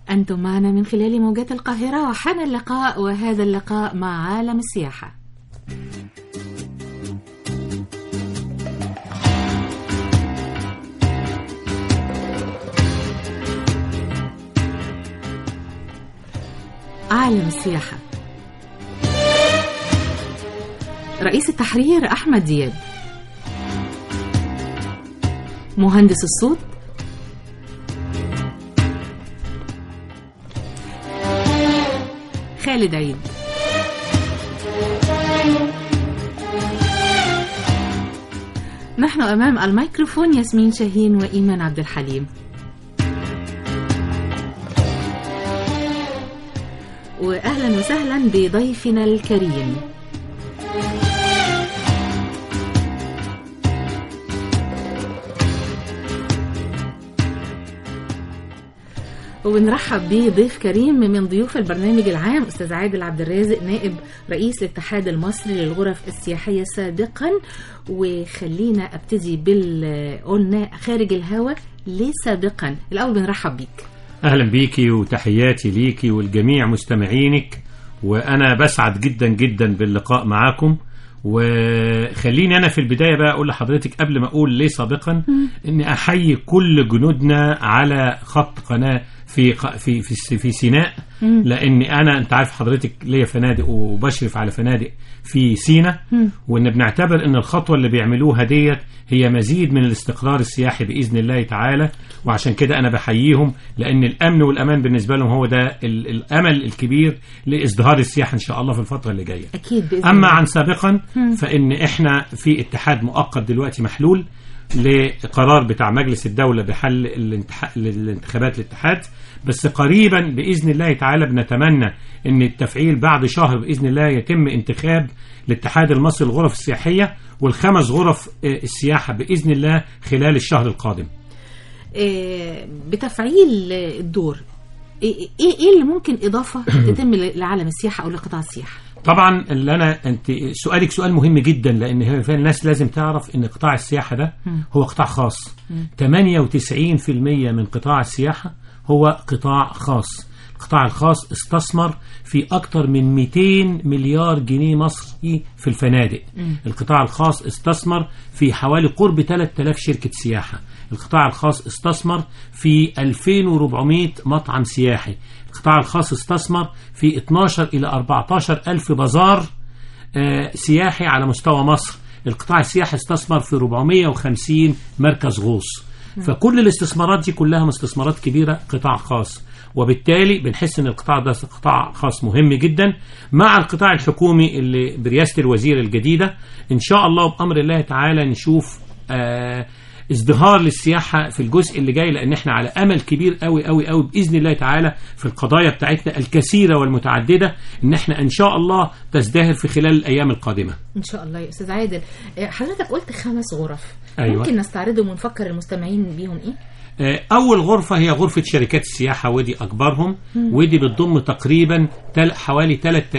أنتم معنا من خلال موجات القاهرة وحان اللقاء وهذا اللقاء مع عالم السياحة عالم السياحة رئيس التحرير أحمد دياب مهندس الصوت خالد عيد نحن أمام الميكروفون ياسمين شاهين وإيمان عبد الحليم وأهلا وسهلا بضيفنا الكريم وبنرحب بضيف كريم من ضيوف البرنامج العام استاذ عادل عبد الرازق نائب رئيس الاتحاد المصري للغرف السياحيه سابقا وخلينا ابتدي بال قلنا خارج الهوا ليه سابقا الاول بنرحب بيك اهلا بيكي وتحياتي ليكي والجميع مستمعينك وانا بسعد جدا جدا باللقاء معاكم وخليني انا في البدايه بقى اقول لحضرتك قبل ما اقول ليه سابقا اني احيي كل جنودنا على خط قناه في في في, في سيناء لان انا انت عارف حضرتك ليا فنادق وبشرف على فنادق في سيناء وان بنعتبر ان الخطوه اللي بيعملوها ديت هي مزيد من الاستقرار السياحي باذن الله تعالى وعشان كده انا بحييهم لان الامن والامان بالنسبه لهم هو ده الامل الكبير لازدهار السياحه ان شاء الله في الفتره اللي جايه اكيد بإذن اما الله. عن سابقا فان احنا في اتحاد مؤقت دلوقتي محلول لقرار بتاع مجلس الدولة بحل الانتح... الانتخابات الاتحاد بس قريبا بإذن الله تعالى بنتمنى أن التفعيل بعد شهر بإذن الله يتم انتخاب الاتحاد المصري للغرف السياحية والخمس غرف آه، السياحة بإذن الله خلال الشهر القادم آه، بتفعيل الدور ايه ايه إيه اللي ممكن اضافه تتم لعالم السياحه او لقطاع السياحه طبعا اللي انا انت سؤالك سؤال مهم جدا لان هي فعلا الناس لازم تعرف ان قطاع السياحه ده هو قطاع خاص 98% من قطاع السياحه هو قطاع خاص القطاع الخاص استثمر في أكثر من 200 مليار جنيه مصري في الفنادق القطاع الخاص استثمر في حوالي قرب 3000 شركة سياحة القطاع الخاص استثمر في 2400 مطعم سياحي القطاع الخاص استثمر في 12 إلى 14 ألف بازار آه، سياحي على مستوى مصر القطاع السياحي استثمر في 450 مركز غوص فكل الاستثمارات دي كلها استثمارات كبيرة قطاع خاص وبالتالي بنحس ان القطاع ده قطاع خاص مهم جدا مع القطاع الحكومي اللي برئاسة الوزير الجديدة ان شاء الله بأمر الله تعالى نشوف آه ازدهار للسياحة في الجزء اللي جاي لأن احنا على أمل كبير قوي قوي قوي بإذن الله تعالى في القضايا بتاعتنا الكثيرة والمتعددة إن احنا إن شاء الله تزدهر في خلال الأيام القادمة ان شاء الله يا استاذ عادل آه، حضرتك قلت خمس غرف أيوة. ممكن نستعرضهم ونفكر المستمعين بيهم ايه آه، أول غرفة هي غرفة شركات السياحة ودي أكبرهم ودي بتضم تقريبا تل حوالي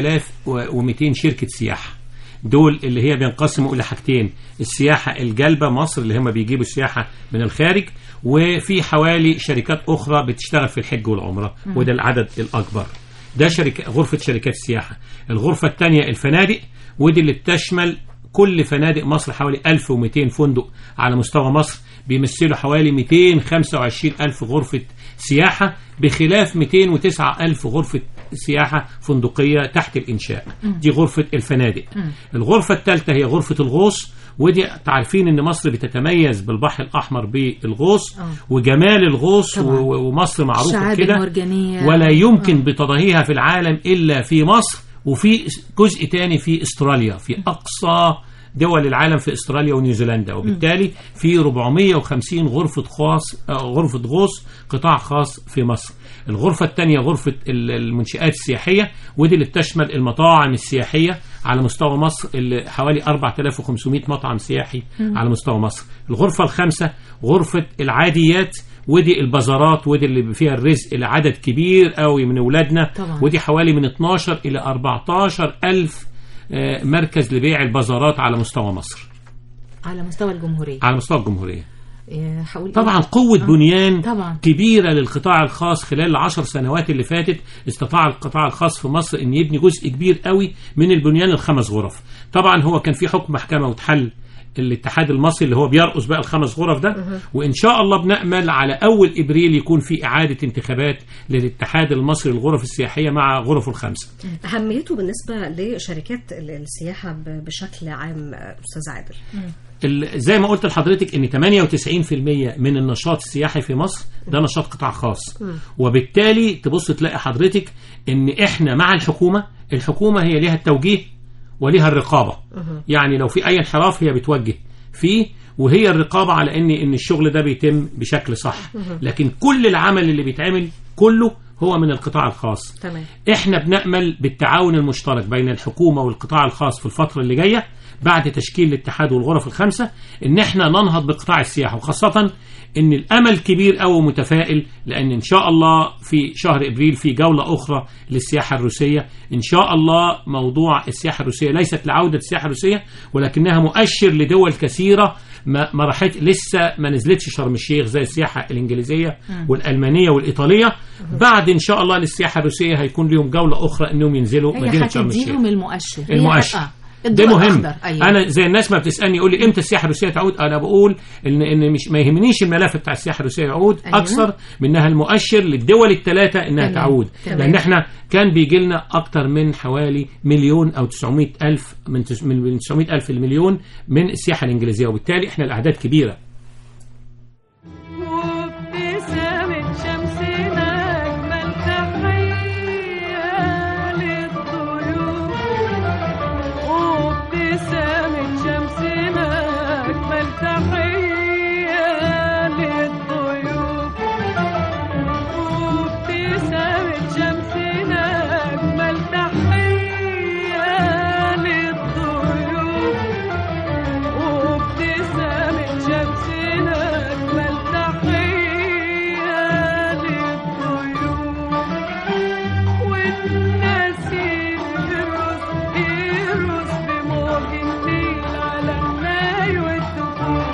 3200 شركة سياحة دول اللي هي بينقسموا إلى حاجتين السياحة الجالبة مصر اللي هم بيجيبوا السياحة من الخارج وفي حوالي شركات أخرى بتشتغل في الحج والعمرة وده العدد الأكبر ده شركة غرفة شركات السياحة الغرفة الثانية الفنادق ودي اللي بتشمل كل فنادق مصر حوالي 1200 فندق على مستوى مصر بيمثلوا حوالي 225 ألف غرفة سياحة بخلاف 209 ألف غرفة سياحة فندقية تحت الإنشاء دي غرفة الفنادق الغرفة الثالثة هي غرفة الغوص ودي تعرفين ان مصر بتتميز بالبحر الاحمر بالغوص آه. وجمال الغوص طبعاً. و- ومصر معروفه الشعاب كده المرجانية. ولا يمكن آه. بتضاهيها في العالم الا في مصر وفي جزء تاني في استراليا في اقصى دول العالم في استراليا ونيوزيلندا وبالتالي في 450 غرفة خاص آه، غرفة غوص قطاع خاص في مصر الغرفة الثانية غرفة ال- المنشآت السياحية ودي اللي بتشمل المطاعم السياحية على مستوى مصر اللي حوالي 4500 مطعم سياحي على مستوى مصر الغرفة الخامسة غرفة العاديات ودي البازارات ودي اللي فيها الرزق لعدد كبير قوي من اولادنا طبعاً. ودي حوالي من 12 الى 14 الف آه، مركز لبيع البازارات على مستوى مصر على مستوى الجمهوريه على مستوى الجمهوريه آه، هقول إيه؟ طبعا قوة بنيان طبعا. كبيرة للقطاع الخاص خلال العشر سنوات اللي فاتت استطاع القطاع الخاص في مصر ان يبني جزء كبير قوي من البنيان الخمس غرف طبعا هو كان في حكم محكمة وتحل الاتحاد المصري اللي هو بيرقص بقى الخمس غرف ده وان شاء الله بنأمل على اول ابريل يكون في اعادة انتخابات للاتحاد المصري للغرف السياحية مع غرفه الخمسة أهميته بالنسبة لشركات ال- السياحة ب- بشكل عام آه، أستاذ عادل ال- زي ما قلت لحضرتك ان 98% من النشاط السياحي في مصر ده نشاط قطاع خاص وبالتالي تبص تلاقي حضرتك ان احنا مع الحكومة الحكومة هي ليها التوجيه وليها الرقابة يعني لو في اي انحراف هي بتوجه فيه وهي الرقابة على ان ان الشغل ده بيتم بشكل صح لكن كل العمل اللي بيتعمل كله هو من القطاع الخاص تمام احنا بنأمل بالتعاون المشترك بين الحكومة والقطاع الخاص في الفترة اللي جاية بعد تشكيل الاتحاد والغرف الخمسة ان احنا ننهض بقطاع السياحة وخاصة ان الامل كبير قوي متفائل لان ان شاء الله في شهر ابريل في جولة اخرى للسياحة الروسية ان شاء الله موضوع السياحة الروسية ليست لعودة السياحة الروسية ولكنها مؤشر لدول كثيرة ما ما راحت لسه ما نزلتش شرم الشيخ زي السياحة الانجليزية والالمانية والايطالية بعد ان شاء الله للسياحة الروسية هيكون لهم جولة اخرى انهم ينزلوا هي مدينة شرم الشيخ هتديهم المؤشر هي المؤشر آه. ده الضوء مهم الأخضر. أيوة. انا زي الناس ما بتسالني يقول لي امتى السياحه الروسيه تعود انا بقول ان ان مش ما يهمنيش الملف بتاع السياحه الروسيه يعود أيوة. اكثر منها المؤشر للدول الثلاثه انها تمام. تعود تمام. لان احنا كان بيجي لنا اكثر من حوالي مليون او 900 الف من تس- من 900 الف المليون من السياحه الانجليزيه وبالتالي احنا الاعداد كبيره وابتسامة شمسنا أجمل تحية للضيوف وابتسامة شمسنا أجمل تحية للضيوف وابتسامة شمسنا أجمل تحية للضيوف وابتسامة شمسنا أجمل تحية للطيور والنسيم يرقص يرقص بموج النيل على الناي والدفوف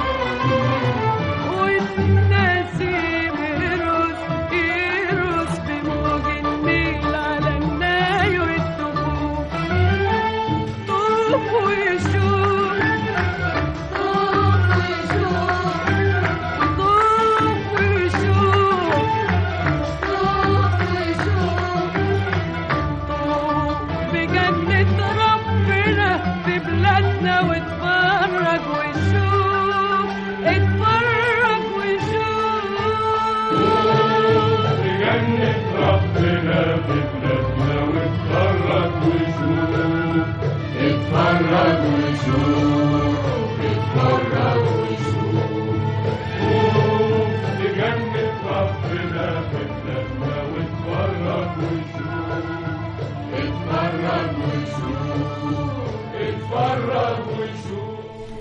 والنسيم يرقص يرقص بموج النيل على الناي والدفوف طوف ويشوف طوف ويشوف طوف ويشوف طوف ويشوف طوف بجنة ربنا في بلادنا واتفرج وشوف اتفرج وشوف بجنة ربنا في بلادنا واتفرج وشوف اتفرج وشوف اتفرج وشوف شوف بجنة ربنا في بلادنا واتفرج وشوف اتفرج وشوف اتفرج وشوف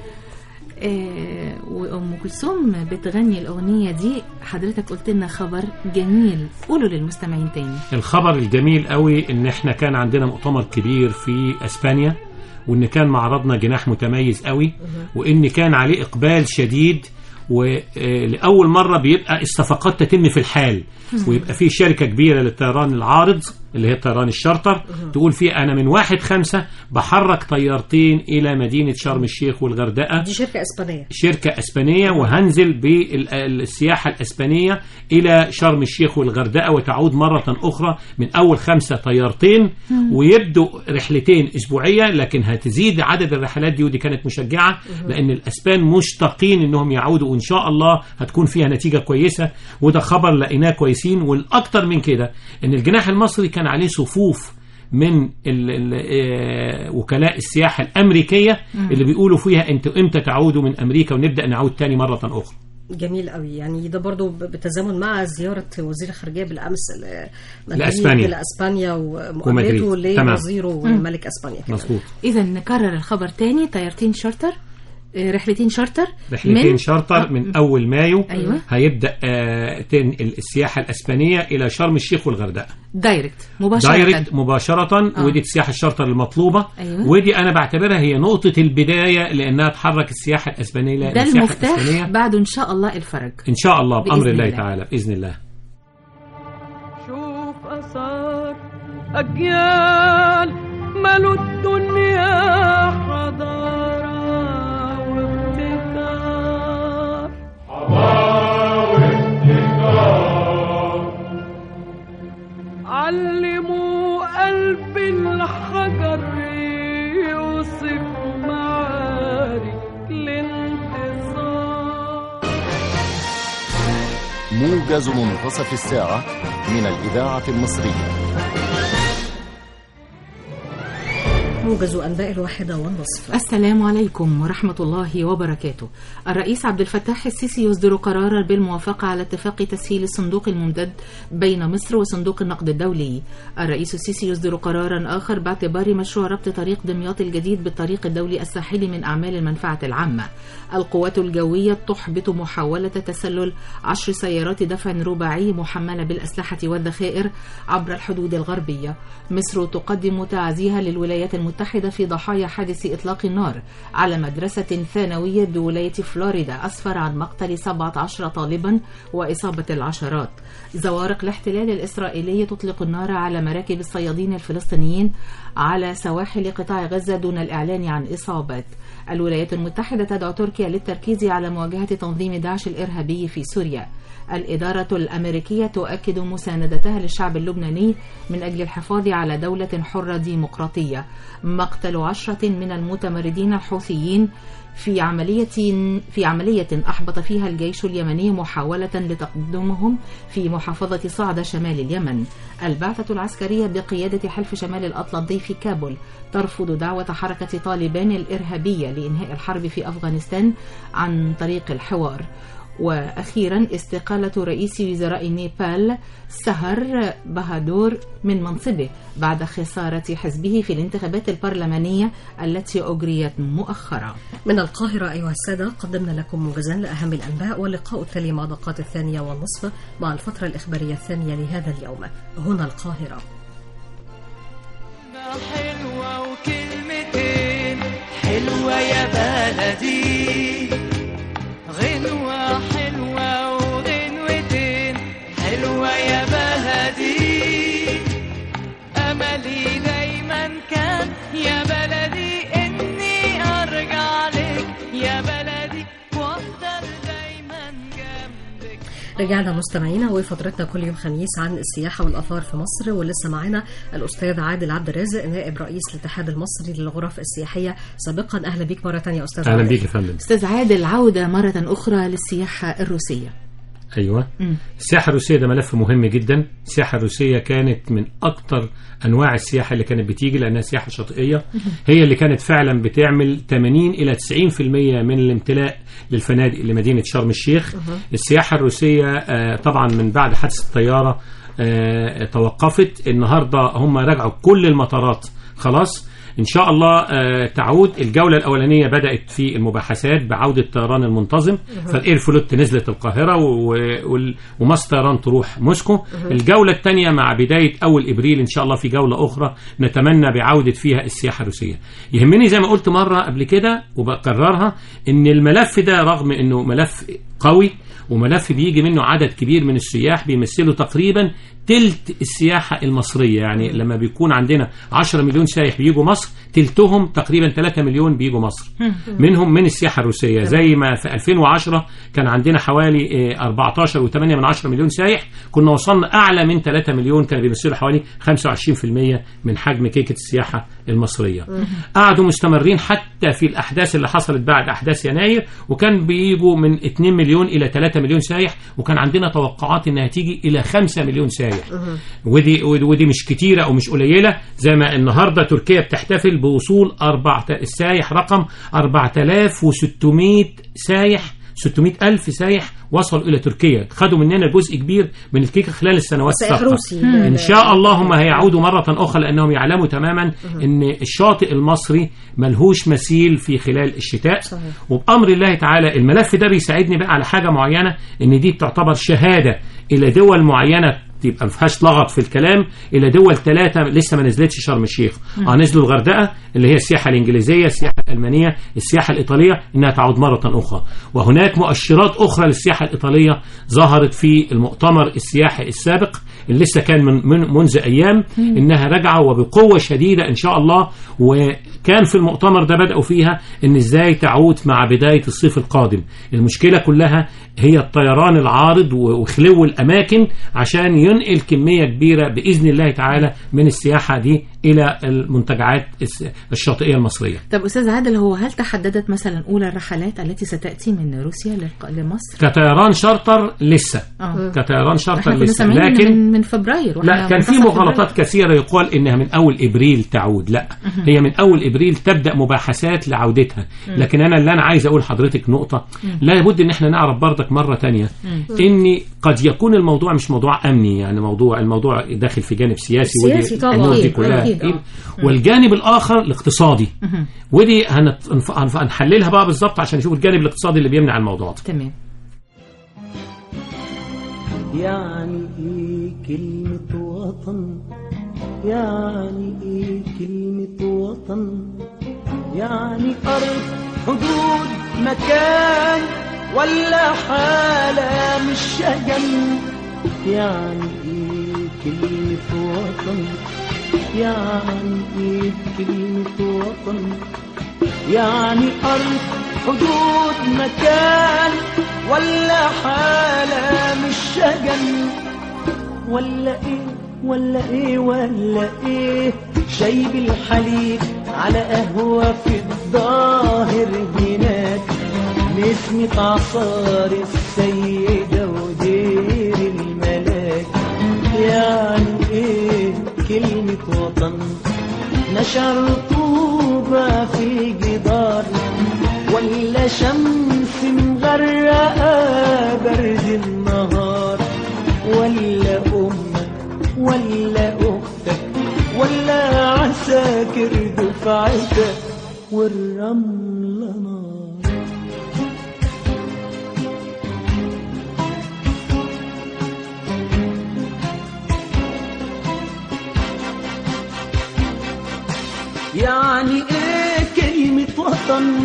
آه وام كلثوم بتغني الاغنيه دي حضرتك قلت لنا خبر جميل قوله للمستمعين تاني الخبر الجميل قوي ان احنا كان عندنا مؤتمر كبير في اسبانيا وان كان معرضنا جناح متميز قوي وان كان عليه اقبال شديد ولاول مره بيبقى الصفقات تتم في الحال ويبقى في شركه كبيره للطيران العارض اللي هي طيران الشارتر تقول فيه انا من واحد خمسة بحرك طيارتين الى مدينه شرم الشيخ والغردقه دي شركة إسبانية شركة أسبانية وهنزل بالسياحة الأسبانية إلى شرم الشيخ والغردقة وتعود مرة أخرى من أول خمسة طيارتين ويبدو رحلتين أسبوعية لكن هتزيد عدد الرحلات دي ودي كانت مشجعة لأن الأسبان مشتاقين إنهم يعودوا وإن شاء الله هتكون فيها نتيجة كويسة وده خبر لقيناه كويسين والأكتر من كده إن الجناح المصري كان عليه صفوف من ال ال آه، وكلاء السياحة الأمريكية اللي بيقولوا فيها أنتوا إمتى تعودوا من أمريكا ونبدأ نعود تاني مرة أخرى جميل قوي يعني ده برضو ب- بالتزامن مع زيارة وزير الخارجية بالأمس ل- مدريد لأسبانيا. لأسبانيا ومقابلته ومدريد. تمام. لوزيره وملك أسبانيا كمان. مظبوط اذا نكرر الخبر تاني طيارتين شارتر آه، رحلتين شارتر رحلتين من- شارتر من اول مايو أيوة. هيبدا آه، تنقل السياحه الاسبانيه الى شرم الشيخ والغردقه دايركت مباشرة دايركت مباشره آه. ودي السياحه الشارتر المطلوبه أيوة. ودي انا بعتبرها هي نقطه البدايه لانها تحرك السياحه الاسبانيه ده السياحة المفتاح الإسبانية بعده إن شاء الله الفرج ان شاء الله بامر بإذن الله الله. تعالى باذن الله شوف أثار أجيال ملوا الدنيا حضارة وابتكار علموا قلب الحجر يوصف معارك الانتصار موجز منتصف الساعة من الإذاعة المصرية موجز أنباء الواحدة والنصف السلام عليكم ورحمة الله وبركاته الرئيس عبد الفتاح السيسي يصدر قرارا بالموافقة على اتفاق تسهيل الصندوق الممدد بين مصر وصندوق النقد الدولي الرئيس السيسي يصدر قرارا آخر باعتبار مشروع ربط طريق دمياط الجديد بالطريق الدولي الساحلي من أعمال المنفعة العامة القوات الجوية تحبط محاولة تسلل عشر سيارات دفع رباعي محملة بالأسلحة والذخائر عبر الحدود الغربية مصر تقدم تعزيها للولايات المتحدة في ضحايا حادث إطلاق النار على مدرسة ثانوية بولاية فلوريدا أسفر عن مقتل 17 طالبا وإصابة العشرات زوارق الاحتلال الإسرائيلي تطلق النار على مراكب الصيادين الفلسطينيين على سواحل قطاع غزة دون الإعلان عن إصابات الولايات المتحدة تدعو تركيا للتركيز على مواجهة تنظيم داعش الإرهابي في سوريا الإدارة الأمريكية تؤكد مساندتها للشعب اللبناني من أجل الحفاظ على دولة حرة ديمقراطية مقتل عشرة من المتمردين الحوثيين في عملية في عملية أحبط فيها الجيش اليمني محاولة لتقدمهم في محافظة صعدة شمال اليمن. البعثة العسكرية بقيادة حلف شمال الأطلنطي في كابول ترفض دعوة حركة طالبان الإرهابية لإنهاء الحرب في أفغانستان عن طريق الحوار. واخيرا استقاله رئيس وزراء نيبال سهر بهادور من منصبه بعد خساره حزبه في الانتخابات البرلمانيه التي اجريت مؤخرا. من القاهرة أيها السادة قدمنا لكم موجزا لأهم الأنباء واللقاء التالي مع دقات الثانية والنصف مع الفترة الإخبارية الثانية لهذا اليوم هنا القاهرة حلوة وكلمتين حلوة يا بلدي غنوة حلوة وغنوتين حلوة يا بلدي أملي دايما كان يا بلدي إني أرجع لك يا بلدي وأفضل دايما جنبك رجعنا مستمعينا وفترتنا كل يوم خميس عن السياحة والآثار في مصر ولسه معانا الأستاذ عادل عبد الرازق نائب رئيس الاتحاد المصري للغرف السياحية سابقا أهلا بيك مرة ثانية أستاذ اهلا عادل. بيك يا فندم استاذ عادل عوده مره اخرى للسياحه الروسيه. ايوه مم. السياحه الروسيه ده ملف مهم جدا السياحه الروسيه كانت من اكتر انواع السياحه اللي كانت بتيجي لانها سياحه شاطئيه هي اللي كانت فعلا بتعمل 80 الى 90% من الامتلاء للفنادق لمدينه شرم الشيخ السياحه الروسيه آه، طبعا من بعد حادث الطياره آه، توقفت النهارده هم رجعوا كل المطارات خلاص ان شاء الله آه، تعود الجوله الاولانيه بدات في المباحثات بعوده الطيران المنتظم فالاير فلوت نزلت القاهره و- وال- ومصر طيران تروح موسكو الجوله الثانيه مع بدايه اول ابريل ان شاء الله في جوله اخرى نتمنى بعوده فيها السياحه الروسيه يهمني زي ما قلت مره قبل كده وبكررها ان الملف ده رغم انه ملف قوي وملف بيجي منه عدد كبير من السياح بيمثلوا تقريبا تلت السياحة المصرية يعني لما بيكون عندنا 10 مليون سايح بيجوا مصر تلتهم تقريبا 3 مليون بيجوا مصر منهم من السياحة الروسية زي ما في 2010 كان عندنا حوالي آه، 14 و8 من 10 مليون سايح كنا وصلنا أعلى من 3 مليون كانوا بيمثلوا حوالي 25% من حجم كيكة السياحة المصرية قعدوا مستمرين حتى في الأحداث اللي حصلت بعد أحداث يناير وكان بيجوا من 2 مليون إلى 3 مليون سايح وكان عندنا توقعات إنها تيجي إلى 5 مليون سايح ودي ودي مش كتيرة أو مش قليلة زي ما النهاردة تركيا بتحتفل بوصول أربعة السايح رقم 4600 سايح 600 ألف سايح وصلوا إلى تركيا خدوا مننا جزء كبير من الكيكة خلال السنوات سائح السابقة روسي إن شاء الله هم هيعودوا مرة أخرى لأنهم يعلموا تماما أن الشاطئ المصري ملهوش مثيل في خلال الشتاء صحيح. وبأمر الله تعالى الملف ده بيساعدني بقى على حاجة معينة أن دي تعتبر شهادة إلى دول معينة تبقى ما فيهاش لغط في الكلام الى دول ثلاثه لسه ما نزلتش شرم الشيخ اه نزلوا الغردقه اللي هي السياحه الانجليزيه السياحه الالمانيه السياحه الايطاليه انها تعود مره اخرى وهناك مؤشرات اخرى للسياحه الايطاليه ظهرت في المؤتمر السياحي السابق اللي لسه كان من, من منذ ايام انها راجعه وبقوه شديده ان شاء الله وكان في المؤتمر ده بداوا فيها ان ازاي تعود مع بدايه الصيف القادم المشكله كلها هي الطيران العارض وخلو الاماكن عشان ينقل كميه كبيره باذن الله تعالى من السياحه دي الى المنتجعات الس- الشاطئيه المصريه طب استاذ عادل هو هل تحددت مثلا اولى الرحلات التي ستاتي من روسيا للق- لمصر؟ كطيران شارتر لسه اه كطيران شارتر احنا كنا لسه سامعين إن لكن من, من فبراير لا وإحنا كان في منتصف مغالطات فبراير. كثيرة يقال إنها من أول إبريل تعود لا هي من أول إبريل تبدأ مباحثات لعودتها لكن أنا اللي أنا عايز أقول لحضرتك نقطة لا بد إن إحنا نعرف برضك مرة تانية إن قد يكون الموضوع مش موضوع أمني يعني موضوع الموضوع داخل في جانب سياسي سياسي ودي طبعاً. الأمور دي أكيد، كلها أكيد، أكيد. آه. والجانب الآخر الاقتصادي ودي هنت- هنف- هنف- هنحللها بقى بالظبط عشان نشوف الجانب الاقتصادي اللي بيمنع الموضوع ده تمام يعني ايه كلمة وطن يعني ايه كلمة وطن يعني أرض حدود مكان ولا حالة مش شجن يعني ايه كلمة وطن يعني ايه كلمة وطن يعني أرض حدود مكان ولا حالة مش شجن ولا ايه ولا ايه ولا ايه شاي بالحليب على قهوة في الظاهر هناك نسمة عصار السيدة ودير الملاك يعني ايه كلمة وطن نشر طوبة في جدار ولا شمس مغرقة برد النهار ولا أمك ولا أختك ولا عساكر دفعتك والرملة نار يعني ايه كلمة وطن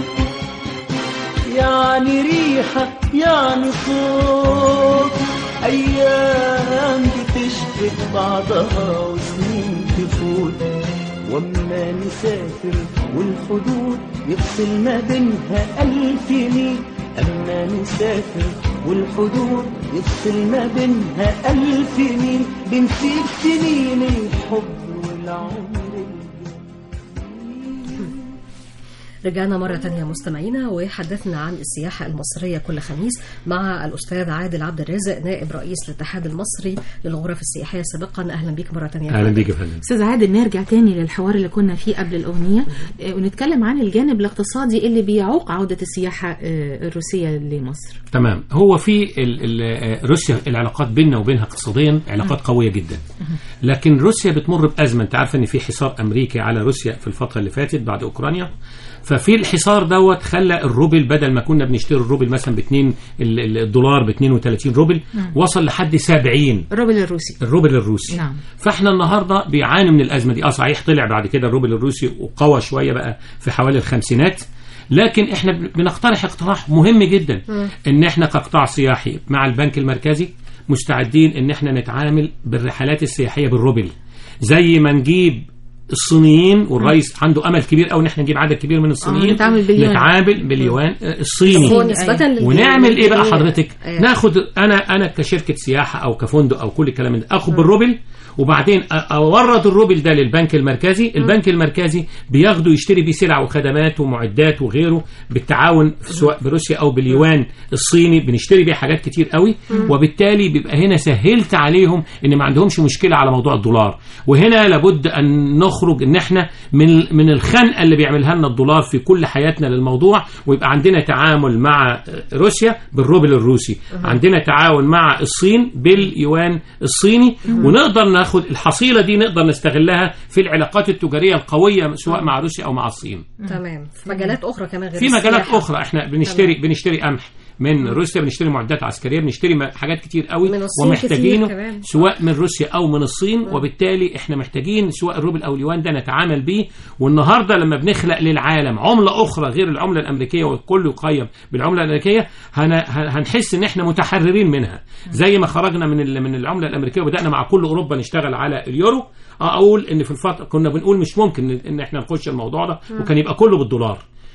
يعني ريحة يعني صوت أيام بتشبه بعضها وسنين تفوت وأما نسافر والحدود يفصل ما بينها ألف ميل أما نسافر والحدود يفصل ما بينها ألف ميل بنسيب سنين الحب والعمر رجعنا مرة تانية مستمعينا وحدثنا عن السياحة المصرية كل خميس مع الأستاذ عادل عبد الرازق نائب رئيس الاتحاد المصري للغرف السياحية سابقا أهلا بك مرة تانية أهلا بيك يا فندم استاذ عادل نرجع تاني للحوار اللي كنا فيه قبل الاغنيه آه، ونتكلم عن الجانب الاقتصادي اللي بيعوق عوده السياحه آه، الروسيه لمصر تمام هو في ال ال روسيا العلاقات بيننا وبينها اقتصاديا علاقات قويه جدا لكن روسيا بتمر بازمه انت عارفه ان في حصار امريكي على روسيا في الفتره اللي فاتت بعد اوكرانيا ففي الحصار دوت خلى الروبل بدل ما كنا بنشتري الروبل مثلا ب 2 الدولار ب 32 روبل وصل لحد 70 الروبل الروسي الروبل الروسي نعم. فاحنا النهارده بيعانوا من الازمه دي اه صحيح طلع بعد كده الروبل الروسي وقوى شويه بقى في حوالي الخمسينات لكن احنا بن- بنقترح اقتراح مهم جدا ان احنا كقطاع سياحي مع البنك المركزي مستعدين ان احنا نتعامل بالرحلات السياحيه بالروبل زي ما نجيب الصينيين والرئيس عنده امل كبير قوي ان احنا نجيب عدد كبير من الصينيين نتعامل باليوان. نتعامل باليوان آه، الصيني هو نسبة لل- ونعمل ايه بقى حضرتك آه. ناخد انا انا كشركه سياحه او كفندق او كل الكلام ده اخد بالروبل وبعدين أ- اورد الروبل ده للبنك المركزي البنك المركزي بياخده يشتري بيه سلع وخدمات ومعدات وغيره بالتعاون سواء بروسيا او باليوان الصيني بنشتري بيه حاجات كتير قوي وبالتالي بيبقى هنا سهلت عليهم ان ما عندهمش مشكله على موضوع الدولار وهنا لابد ان نخ نخرج ان احنا من من الخنقه اللي بيعملها لنا الدولار في كل حياتنا للموضوع ويبقى عندنا تعامل مع روسيا بالروبل الروسي عندنا تعاون مع الصين باليوان الصيني ونقدر ناخد الحصيله دي نقدر نستغلها في العلاقات التجاريه القويه سواء مع روسيا او مع الصين تمام في مجالات اخرى كمان غير في مجالات السياحة. اخرى احنا بنشتري بنشتري قمح من روسيا بنشتري معدات عسكريه بنشتري م- حاجات كتير قوي من الصين ومحتاجينه كتير كمان. سواء من روسيا او من الصين وبالتالي احنا محتاجين سواء الروبل او اليوان ده نتعامل بيه والنهارده لما بنخلق للعالم عمله اخرى غير العمله الامريكيه والكل يقيم بالعمله الامريكيه هن هن- هنحس ان احنا متحررين منها زي ما خرجنا من ال- من العمله الامريكيه وبدانا مع كل اوروبا نشتغل على اليورو اقول ان في الفتره كنا بنقول مش ممكن ان- ان احنا نخش الموضوع ده وكان يبقى كله بالدولار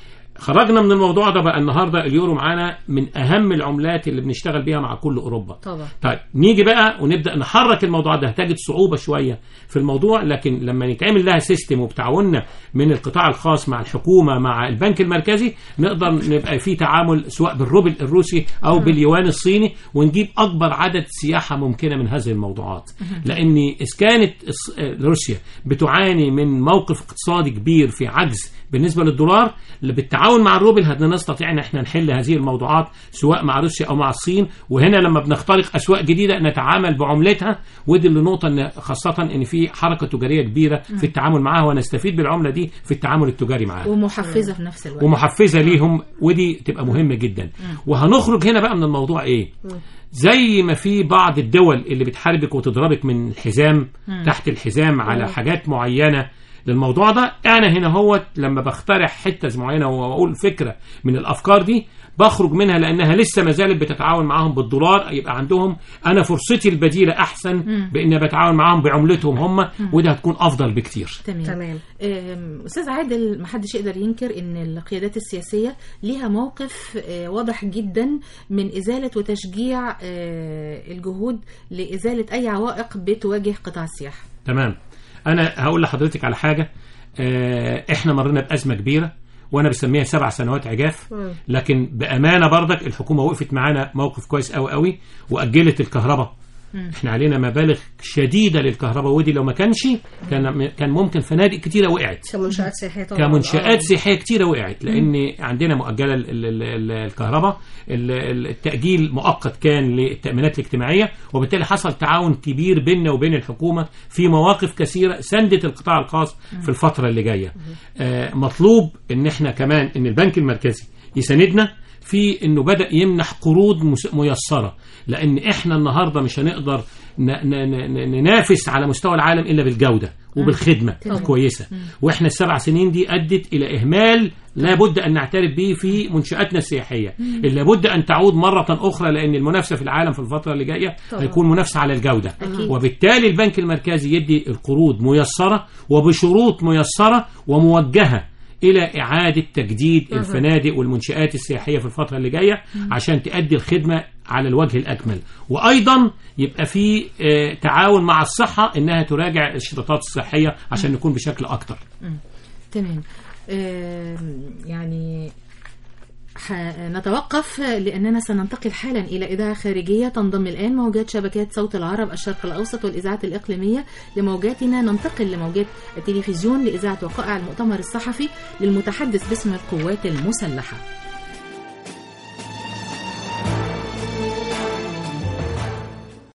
خرجنا من الموضوع ده بقى النهارده اليورو معانا من اهم العملات اللي بنشتغل بيها مع كل اوروبا طبعا طيب نيجي بقى ونبدا نحرك الموضوع ده هتجد صعوبه شويه في الموضوع لكن لما يتعمل لها سيستم وبتعاوننا من القطاع الخاص مع الحكومه مع البنك المركزي نقدر نبقى في تعامل سواء بالروبل الروسي او باليوان الصيني ونجيب اكبر عدد سياحه ممكنه من هذه الموضوعات لان اذا كانت الص- آه، روسيا بتعاني من موقف اقتصادي كبير في عجز بالنسبه للدولار اللي بالتعاون مع الروبل هنستطيع ان احنا نحل هذه الموضوعات سواء مع روسيا او مع الصين وهنا لما بنخترق اسواق جديده نتعامل بعملتها ودي اللي نقطه ان خاصه ان في حركه تجاريه كبيره في التعامل معاها ونستفيد بالعمله دي في التعامل التجاري معاها ومحفزه في نفس الوقت ومحفزه ليهم ودي تبقى مهمه جدا وهنخرج هنا بقى من الموضوع ايه زي ما في بعض الدول اللي بتحاربك وتضربك من الحزام تحت الحزام على حاجات معينه للموضوع ده انا هنا هو لما بخترع حته معينه واقول فكره من الافكار دي بخرج منها لانها لسه ما زالت بتتعاون معاهم بالدولار يبقى عندهم انا فرصتي البديله احسن بان بتعاون معاهم بعملتهم هم وده هتكون افضل بكتير تمام تمام أم، استاذ عادل محدش يقدر ينكر ان القيادات السياسيه ليها موقف آه، واضح جدا من ازاله وتشجيع آه، الجهود لازاله اي عوائق بتواجه قطاع السياحه تمام انا هقول لحضرتك على حاجه آه، احنا مرينا بازمه كبيره وانا بسميها سبع سنوات عجاف لكن بامانه برضك الحكومه وقفت معانا موقف كويس قوي قوي واجلت الكهرباء احنا علينا مبالغ شديده للكهرباء ودي لو ما كانش كان كان ممكن فنادق كتيره وقعت كمنشآت سياحية طبعا كمنشآت آه. سياحيه كتيره وقعت لان عندنا مؤجله ال- ال- ال- الكهرباء ال- ال- التاجيل مؤقت كان للتامينات الاجتماعيه وبالتالي حصل تعاون كبير بيننا وبين الحكومه في مواقف كثيره سندت القطاع الخاص في الفتره اللي جايه آه، مطلوب ان احنا كمان ان البنك المركزي يساندنا في انه بدا يمنح قروض مس- ميسره لان احنا النهارده مش هنقدر ن- ن- ن- ننافس على مستوى العالم الا بالجوده وبالخدمه الكويسه واحنا السبع سنين دي ادت الى اهمال لابد ان نعترف به في منشاتنا السياحيه اللي لابد ان تعود مره اخرى لان المنافسه في العالم في الفتره اللي جايه هيكون منافسه على الجوده أكيد. وبالتالي البنك المركزي يدي القروض ميسره وبشروط ميسره وموجهه الى اعاده تجديد الفنادق والمنشات السياحيه في الفتره اللي جايه عشان تؤدي الخدمه على الوجه الاكمل وايضا يبقى في آه، تعاون مع الصحه انها تراجع الاشتراطات الصحيه عشان نكون بشكل اكتر تمام آم، يعني ح- نتوقف لأننا سننتقل حالا إلى إذاعة خارجية تنضم الآن موجات شبكات صوت العرب الشرق الأوسط والإذاعات الإقليمية لموجاتنا ننتقل لموجات التلفزيون لإذاعة وقائع المؤتمر الصحفي للمتحدث باسم القوات المسلحة